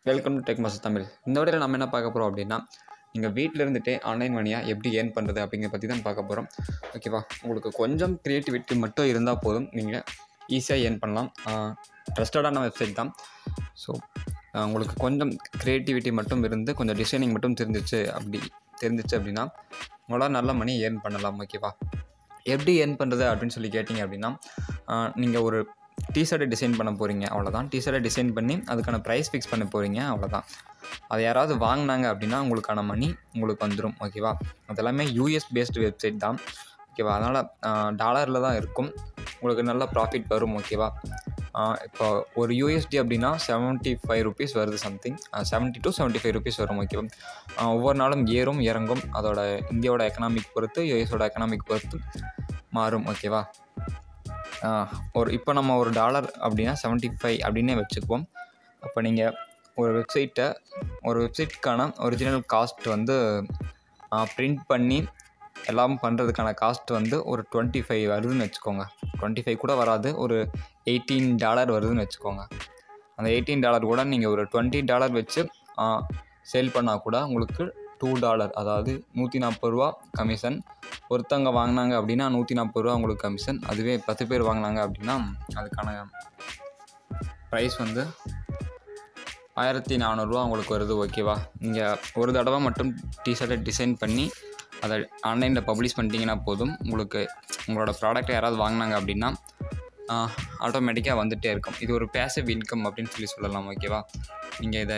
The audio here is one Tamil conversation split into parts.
Welcome to tech master Tamil இந்த வீடியோவில் நம்ம என்ன பார்க்க போகிறோம் அப்படின்னா நீங்கள் வீட்டில் இருந்துகிட்டே ஆன்லைன் மணியாக எப்படி ஏர்ன் பண்ணுறது அப்படிங்கிறத பற்றி தான் பார்க்க போகிறோம் ஓகேவா உங்களுக்கு கொஞ்சம் க்ரியேட்டிவிட்டி மட்டும் இருந்தால் போதும் நீங்கள் ஈஸியாக ஏர்ன் பண்ணலாம் ட்ரஸ்டடான வெப்சைட் தான் ஸோ உங்களுக்கு கொஞ்சம் க்ரியேட்டிவிட்டி மட்டும் இருந்து கொஞ்சம் டிசைனிங் மட்டும் தெரிஞ்சிச்சு அப்படி தெரிஞ்சிச்சு அப்படின்னா உங்களால் நல்ல மணி ஏர்ன் பண்ணலாம் ஓகேவா எப்படி ஏர்ன் பண்ணுறது அப்படின்னு சொல்லி கேட்டிங்க அப்படின்னா நீங்கள் ஒரு டிஷர்ட்டை டிசைன் பண்ண போகிறீங்க அவ்வளோதான் டிஷர்ட்டை டிசைன் பண்ணி அதுக்கான ப்ரைஸ் ஃபிக்ஸ் பண்ண போகிறீங்க அவ்வளோதான் அது யாராவது வாங்கினாங்க அப்படின்னா உங்களுக்கான மணி உங்களுக்கு வந்துடும் ஓகேவா அது எல்லாமே யூஎஸ் பேஸ்டு வெப்சைட் தான் ஓகேவா அதனால் டாலரில் தான் இருக்கும் உங்களுக்கு நல்ல ப்ராஃபிட் வரும் ஓகேவா இப்போ ஒரு யூஎஸ்டி அப்படின்னா செவன்ட்டி ஃபைவ் ருபீஸ் வருது something seventy two seventy five rupees வரும் ஓகேவா ஒவ்வொரு நாளும் ஏறும் இறங்கும் அதோட இந்தியாவோட எக்கனாமிக் பொறுத்து யூஎஸோட எக்கனாமிக் பொறுத்து மாறும் ஓகேவா ஒரு இப்போ நம்ம ஒரு டாலர் அப்படின்னா செவன்ட்டி ஃபைவ் அப்படின்னே வச்சுக்குவோம் அப்போ நீங்கள் ஒரு வெப்சைட்டை ஒரு வெப்சைட்டுக்கான ஒரிஜினல் காஸ்ட் வந்து ப்ரிண்ட் பண்ணி எல்லாம் பண்ணுறதுக்கான காஸ்ட் வந்து ஒரு டுவெண்ட்டி ஃபைவ் வருதுன்னு வச்சுக்கோங்க டுவெண்ட்டி ஃபைவ் கூட வராது ஒரு எயிட்டீன் டாலர் வருதுன்னு வச்சுக்கோங்க அந்த எயிட்டீன் டாலர் கூட நீங்கள் ஒரு டுவெண்ட்டி டாலர் வச்சு சேல் பண்ணால் கூட உங்களுக்கு டூ டாலர் அதாவது நூற்றி நாற்பது ரூபா கமிஷன் ஒருத்தவங்க வாங்கினாங்க அப்படின்னா நூற்றி நாற்பது ரூபா உங்களுக்கு கமிஷன் அதுவே பத்து பேர் வாங்கினாங்க அப்படின்னா அதுக்கான ப்ரைஸ் வந்து ஆயிரத்தி நானூறுரூவா உங்களுக்கு வருது ஓகேவா நீங்கள் ஒரு தடவை மட்டும் டிஷர்ட்டை டிசைன் பண்ணி அதை ஆன்லைனில் பப்ளிஷ் பண்ணிட்டீங்கன்னா போதும் உங்களுக்கு உங்களோட ப்ராடக்ட்டை யாராவது வாங்கினாங்க அப்படின்னா ஆட்டோமேட்டிக்காக வந்துகிட்டே இருக்கும் இது ஒரு பேசிவ் இன்கம் அப்படின்னு சொல்லி சொல்லலாம் ஓகேவா நீங்கள் இதை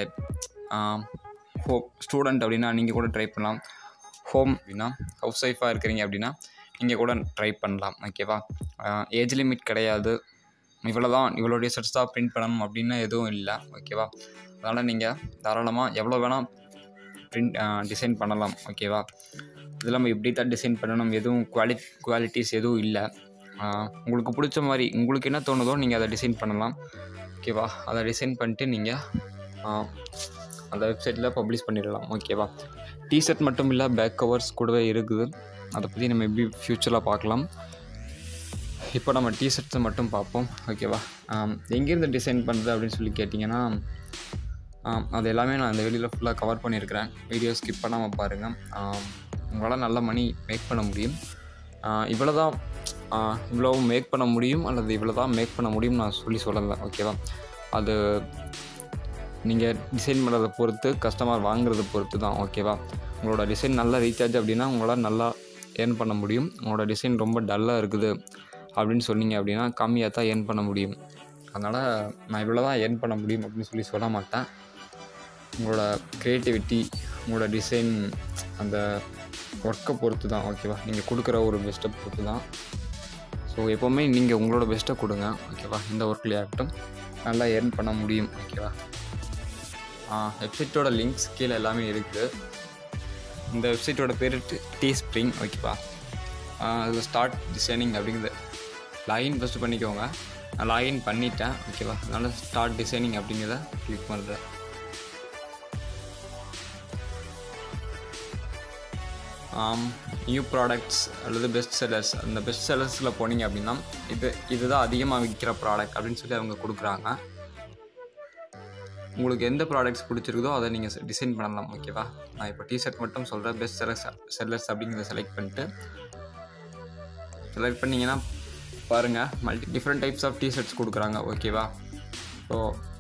ஹோ ஸ்டூடெண்ட் அப்படின்னா நீங்கள் கூட ட்ரை பண்ணலாம் ஹோம் அப்படின்னா ஹவுஸ் ஒய்ஃபாக இருக்கிறீங்க அப்படின்னா நீங்கள் கூட ட்ரை பண்ணலாம் ஓகேவா ஏஜ் லிமிட் கிடையாது இவ்வளோ தான் இவ்வளோ டிஷர்ட்ஸ் தான் ப்ரிண்ட் பண்ணணும் அப்படின்னு எதுவும் இல்லை ஓகேவா அதனால் நீங்கள் தாராளமாக எவ்வளோ வேணால் ப்ரிண்ட் டிசைன் பண்ணலாம் ஓகேவா இது இல்லாமல் இப்படி தான் டிசைன் பண்ணணும் எதுவும் குவாலி குவாலிட்டிஸ் எதுவும் இல்லை உங்களுக்கு பிடிச்ச மாதிரி உங்களுக்கு என்ன தோணுதோ நீங்கள் அதை டிசைன் பண்ணலாம் ஓகேவா அதை டிசைன் பண்ணிட்டு நீங்கள் அந்த வெப்சைட்டில் பப்ளிஷ் பண்ணிடலாம் ஓகேவா டிஷர்ட் மட்டும் இல்லை பேக் கவர்ஸ் கூடவே இருக்குது அதை பற்றி நம்ம எப்படி ஃப்யூச்சரில் பார்க்கலாம் இப்போ நம்ம டிஷர்ட்ஸை மட்டும் பார்ப்போம் ஓகேவா எங்கேருந்து டிசைன் பண்ணுறது அப்படின்னு சொல்லி கேட்டிங்கன்னா அது எல்லாமே நான் இந்த வெளியில் ஃபுல்லாக கவர் பண்ணியிருக்கிறேன் வீடியோ ஸ்கிப் பண்ணாமல் பாருங்கள் உங்களால் நல்ல மணி மேக் பண்ண முடியும் இவ்வளோ தான் இவ்வளோ மேக் பண்ண முடியும் அல்லது இவ்வளோ தான் மேக் பண்ண முடியும் நான் சொல்லி சொல்லலை ஓகேவா அது நீங்கள் டிசைன் பண்ணுறதை பொறுத்து கஸ்டமர் வாங்குறத பொறுத்து தான் ஓகேவா உங்களோட டிசைன் நல்லா ரீசார்ஜ் அப்படின்னா உங்களால் நல்லா ஏர்ன் பண்ண முடியும் உங்களோட டிசைன் ரொம்ப டல்லாக இருக்குது அப்படின்னு சொன்னீங்க அப்படின்னா கம்மியாக தான் ஏர்ன் பண்ண முடியும் அதனால் நான் இவ்வளோ தான் ஏர்ன் பண்ண முடியும் அப்படின்னு சொல்லி சொல்ல மாட்டேன் உங்களோட க்ரியேட்டிவிட்டி உங்களோட டிசைன் அந்த ஒர்க்கை பொறுத்து தான் ஓகேவா நீங்கள் கொடுக்குற ஒரு பெஸ்ட்டை பொறுத்து தான் ஸோ எப்போவுமே நீங்கள் உங்களோட பெஸ்ட்டை கொடுங்க ஓகேவா இந்த ஒர்க்லேயே ஆகட்டும் நல்லா ஏர்ன் பண்ண முடியும் ஓகேவா வெப்சைட்டோட லிங்க்ஸ் கீழே எல்லாமே இருக்குது இந்த வெப்சைட்டோட பேர் டி ஸ்ப்ரிங் ஓகேவா அது ஸ்டார்ட் டிசைனிங் அப்படிங்கிறது லாகின் ஃபஸ்ட்டு பண்ணிக்கோங்க நான் லாகின் பண்ணிட்டேன் ஓகேவா அதனால் ஸ்டார்ட் டிசைனிங் அப்படிங்கிறத கிளிக் பண்ணுறேன் நியூ ப்ராடக்ட்ஸ் அல்லது பெஸ்ட் செல்லர்ஸ் அந்த பெஸ்ட் செல்லர்ஸில் போனீங்க அப்படின்னா இது இதுதான் அதிகமாக விற்கிற ப்ராடக்ட் அப்படின்னு சொல்லி அவங்க கொடுக்குறாங்க உங்களுக்கு எந்த ப்ராடக்ட்ஸ் பிடிச்சிருக்குதோ அதை நீங்கள் டிசைன் பண்ணலாம் ஓகேவா நான் இப்போ டிஷர்ட் மட்டும் சொல்கிறேன் பெஸ்ட் செல்லர்ஸ் செல்லர்ஸ் அப்படிங்கிறத செலக்ட் பண்ணிட்டு செலக்ட் பண்ணிங்கன்னா பாருங்கள் multi different types of T shirts கொடுக்குறாங்க ஓகேவா ஸோ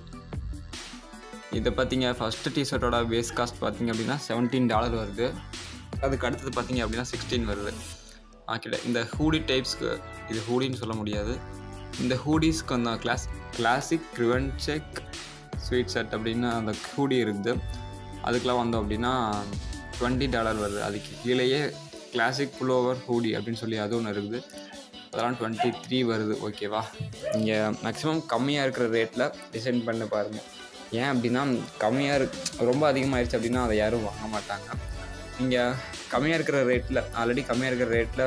இதை பார்த்தீங்க ஃபஸ்ட்டு டிஷர்ட்டோட பேஸ் காஸ்ட் பார்த்தீங்க அப்படின்னா செவன்டீன் டாலர் வருது அதுக்கு அடுத்தது பார்த்தீங்க அப்படின்னா சிக்ஸ்டீன் வருது ஆக்கிட்ட இந்த ஹூடி டைப்ஸ்க்கு இது ஹூடின்னு சொல்ல முடியாது இந்த ஹூடிஸ்க்கு அந்த கிளாஸ் கிளாசிக் க்ரிவன்செக் ஸ்வீட் ஷர்ட் அப்படின்னு அந்த ஹூடி இருக்குது அதுக்கெலாம் வந்தோம் அப்படின்னா டுவெண்ட்டி டாலர் வருது அதுக்கு கீழேயே கிளாசிக் புல்லோவர் ஹூடி அப்படின்னு சொல்லி அது ஒன்று இருக்குது அதெல்லாம் டுவெண்ட்டி த்ரீ வருது ஓகேவா நீங்கள் மேக்ஸிமம் கம்மியாக இருக்கிற ரேட்டில் டிசைன் பண்ணி பாருங்கள் ஏன் அப்படின்னா கம்மியாக இருக்கு ரொம்ப அதிகமாகிடுச்சு அப்படின்னா அதை யாரும் வாங்க மாட்டாங்க நீங்கள் கம்மியாக இருக்கிற ரேட்டில் ஆல்ரெடி கம்மியாக இருக்கிற ரேட்டில்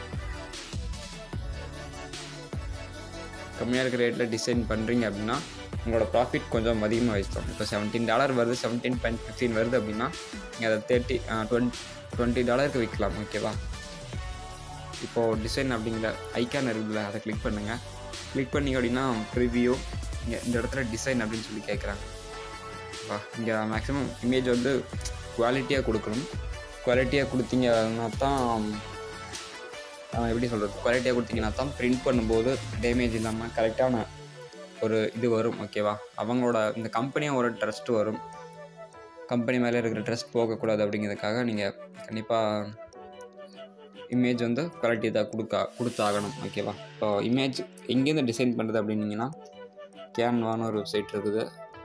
கம்மியாக இருக்கிற ரேட்டில் டிசைன் பண்ணுறீங்க அப்படின்னா உங்களோட ப்ராஃபிட் கொஞ்சம் அதிகமாக வச்சிட்டோம் இப்போ செவன்டீன் டாலர் வருது செவன்டீன் பாயிண்ட் ஃபிஃப்டீன் வருது அப்படின்னா நீங்கள் அதை தேர்ட்டி டுவெண்ட் டுவெண்ட்டி டாலருக்கு விற்கலாம் ஓகேவா இப்போது டிசைன் அப்படிங்கிற ஐக்கான் இருக்குதுல்ல அதை கிளிக் பண்ணுங்கள் கிளிக் பண்ணிங்க அப்படின்னா ப்ரிவியூ இங்கே இந்த இடத்துல டிசைன் அப்படின்னு சொல்லி கேட்குறாங்க ஓகேவா இங்கே மேக்ஸிமம் இமேஜ் வந்து குவாலிட்டியாக கொடுக்கணும் குவாலிட்டியாக கொடுத்தீங்கன்னா தான் ஆஹ் எப்படி சொல்கிறது குவாலிட்டியாக கொடுத்தீங்கன்னா தான் பிரிண்ட் பண்ணும்போது டேமேஜ் இல்லாமல் கரெக்டான ஒரு இது வரும் ஓகேவா அவங்களோட இந்த கம்பெனியோட ட்ரஸ்ட் வரும் கம்பெனி மேலே இருக்கிற ட்ரஸ்ட் போகக்கூடாது அப்படிங்கிறதுக்காக நீங்கள் கண்டிப்பாக இமேஜ் வந்து குவாலிட்டி தான் கொடுக்கா கொடுத்தாகணும் ஓகேவா இப்போ இமேஜ் எங்கேருந்து டிசைன் பண்ணுறது அப்படின்னீங்கன்னா கேன்வான்னு ஒரு வெப்சைட் இருக்குது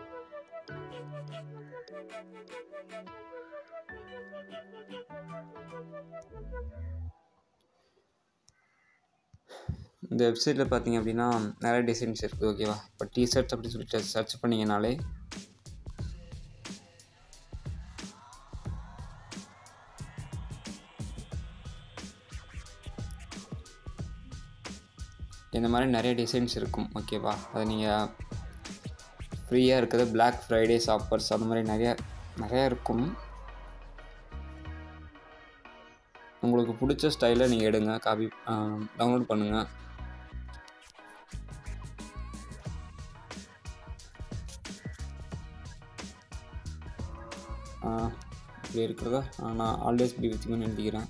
இந்த வெப்சைட்டில் பார்த்தீங்க அப்படின்னா நிறைய டிசைன்ஸ் இருக்குது ஓகேவா இப்போ டிஷர்ட்ஸ் அப்படி சொல்லிட்டு சர்ச் பண்ணிங்கனாலே இந்த மாதிரி நிறைய டிசைன்ஸ் இருக்கும் ஓகேவா அது நீங்கள் ஃப்ரீயாக இருக்குது Black ஃப்ரைடே ஆஃபர்ஸ் அந்த மாதிரி நிறைய நிறையா இருக்கும் உங்களுக்கு பிடிச்ச ஸ்டைலில் நீங்கள் எடுங்க காப்பி டவுன்லோட் பண்ணுங்கள் இப்படி இருக்கிறதா நான் ஆல்வேஸ் பி வித் எழுதிக்கிறேன்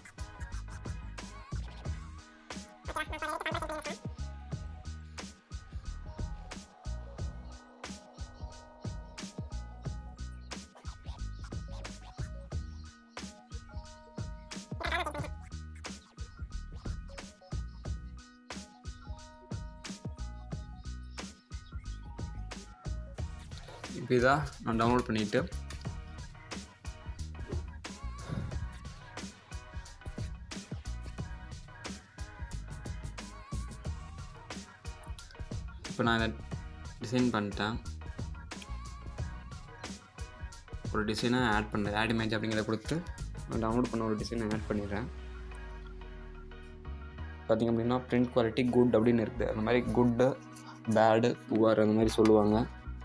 இப்போ இதான் நான் டவுன்லோட் பண்ணிவிட்டு இப்போ நான் இதை டிசைன் பண்ணிட்டேன் ஒரு டிசைனை ஆட் பண்ணுறேன் ஆட் இமேஜ் அப்படிங்கிறத கொடுத்து நான் டவுன்லோட் பண்ண ஒரு டிசைனை ஆட் பண்ணிடுறேன் பார்த்திங்க அப்படின்னா print குவாலிட்டி குட் அப்படின்னு இருக்குது அந்த மாதிரி குட்டு பேடு புகார் அந்த மாதிரி சொல்லுவாங்க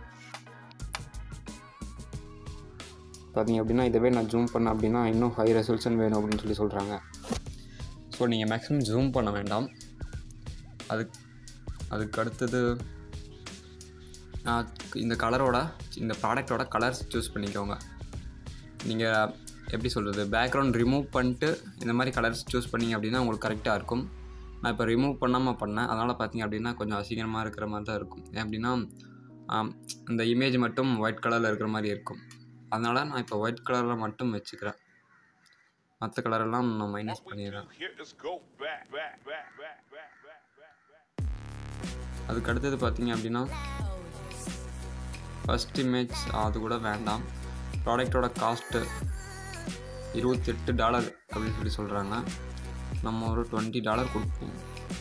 பார்த்தீங்க அப்படின்னா இதுவே நான் ஜூம் பண்ணேன் அப்படின்னா இன்னும் ஹை ரெசல்யூஷன் வேணும் அப்படின்னு சொல்லி சொல்கிறாங்க ஸோ நீங்கள் மேக்ஸிமம் ஜூம் பண்ண வேண்டாம் அதுக்கு அதுக்கு அடுத்தது நான் இந்த கலரோட இந்த ப்ராடக்டோட கலர்ஸ் சூஸ் பண்ணிக்கோங்க நீங்கள் எப்படி சொல்கிறது பேக்ரவுண்ட் ரிமூவ் பண்ணிட்டு இந்த மாதிரி கலர்ஸ் சூஸ் பண்ணிங்க அப்படின்னா உங்களுக்கு கரெக்டாக இருக்கும் நான் இப்போ ரிமூவ் பண்ணாமல் பண்ணேன் அதனால் பார்த்தீங்க அப்படின்னா கொஞ்சம் அசிங்கமாக இருக்கிற மாதிரி தான் இருக்கும் ஏன் அப்படின்னா ஆம், இந்த இமேஜ் மட்டும் ஒயிட் கலரில் இருக்கிற மாதிரி இருக்கும் அதனால் நான் இப்போ ஒயிட் கலரில் மட்டும் வச்சுக்கிறேன் மற்ற கலரெல்லாம் நான் மைனஸ் பண்ணிடுறேன் Here is go back, back, back, back, back, back, back, back. அதுக்கு அடுத்தது பார்த்தீங்க அப்படின்னா ஃபஸ்ட் இமேஜ் அது கூட வேண்டாம் ப்ராடக்டோட காஸ்ட்டு இருபத்தெட்டு டாலர் அப்படின்னு சொல்லி சொல்கிறாங்க நம்ம ஒரு டுவெண்ட்டி டாலர் கொடுப்போம்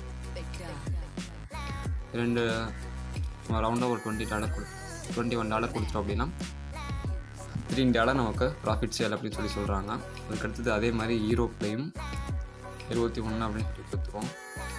ரெண்டு ரவுண்டாக ஒரு டுவெண்ட்டி டாலர் கொடு டுவெண்ட்டி ஒன் டாலர் கொடுத்துட்டோம் அப்படின்னா த்ரீ டாலர் நமக்கு ப்ராஃபிட் சேல் அப்படின்னு சொல்லி சொல்கிறாங்க அதுக்கு அடுத்தது அதே மாதிரி யூரோப்லேயும் இருபத்தி ஒன்று அப்படின்னு சொல்லி கொடுத்துருவோம்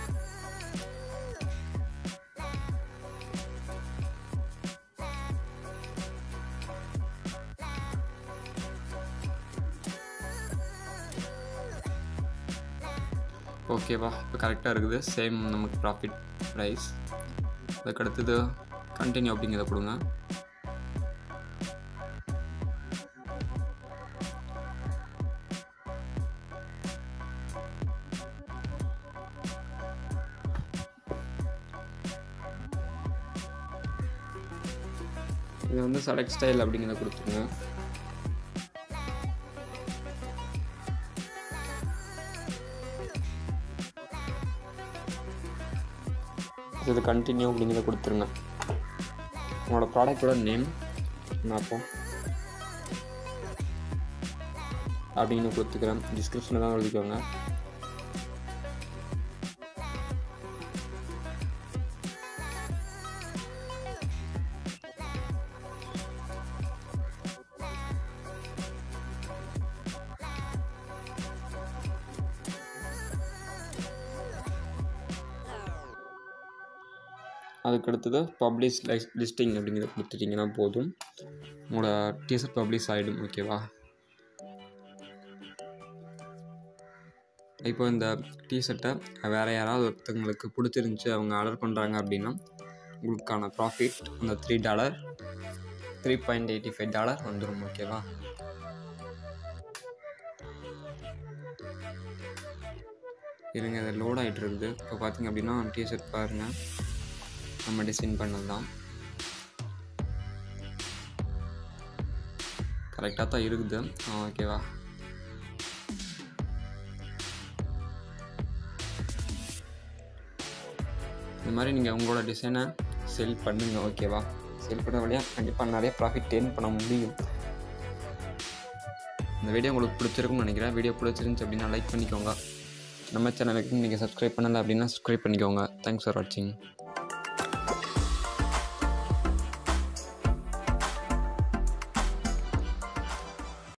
ஓகேவா இப்போ கரெக்டாக இருக்குது சேம் நமக்கு ப்ராஃபிட் ப்ரைஸ் அதுக்கு அடுத்தது கண்டினியூ அப்படிங்கிறத கொடுங்க இது வந்து செலக்ட் ஸ்டைல் அப்படிங்கிறத கொடுத்துருங்க இது கண்டினியூ அப்படிங்கிறத கொடுத்துருங்க உங்களோட ப்ராடக்டோட நேம் நான் அப்போ அப்படின்னு கொடுத்துக்கிறேன் டிஸ்கிரிப்ஷனில் தான் எழுதிக்கோங்க அதுக்கு அடுத்தது பப்ளிஷ் லிஸ்டிங் அப்படிங்கிறத கொடுத்துட்டிங்கன்னா போதும் உங்களோட டீசர்ட் பப்ளிஷ் ஆகிடும் ஓகேவா இப்போ இந்த டீஷர்ட்டை வேறு யாராவது ஒருத்தவங்களுக்கு பிடிச்சிருந்துச்சி அவங்க ஆர்டர் பண்ணுறாங்க அப்படின்னா உங்களுக்கான ப்ராஃபிட் அந்த three dollar three point eighty five dollar வந்துடும் ஓகேவா இருங்க அது லோட் ஆகிட்டு இருக்குது இப்போ பார்த்தீங்க அப்படின்னா டிஷர்ட் பாருங்கள் நம்ம டிசைன் பண்ணது தான் கரெக்டாக தான் இருக்குது ஆ ஓகேவா இந்த மாதிரி நீங்கள் உங்களோட டிசைனை செல் பண்ணுங்கள் ஓகேவா செல் பண்ண வழியாக கண்டிப்பாக நிறைய ப்ராஃபிட் ஏர்ன் பண்ண முடியும் இந்த வீடியோ உங்களுக்கு பிடிச்சிருக்கும்னு நினைக்கிறேன் வீடியோ பிடிச்சிருந்துச்சு அப்படின்னா லைக் பண்ணிக்கோங்க நம்ம சேனலுக்கு நீங்கள் சப்ஸ்கிரைப் பண்ணலை அப்படின்னா சப்ஸ்கிரைப் பண்ணிக்கோங்க தேங்க்ஸ் ஃபார் வாட்சிங்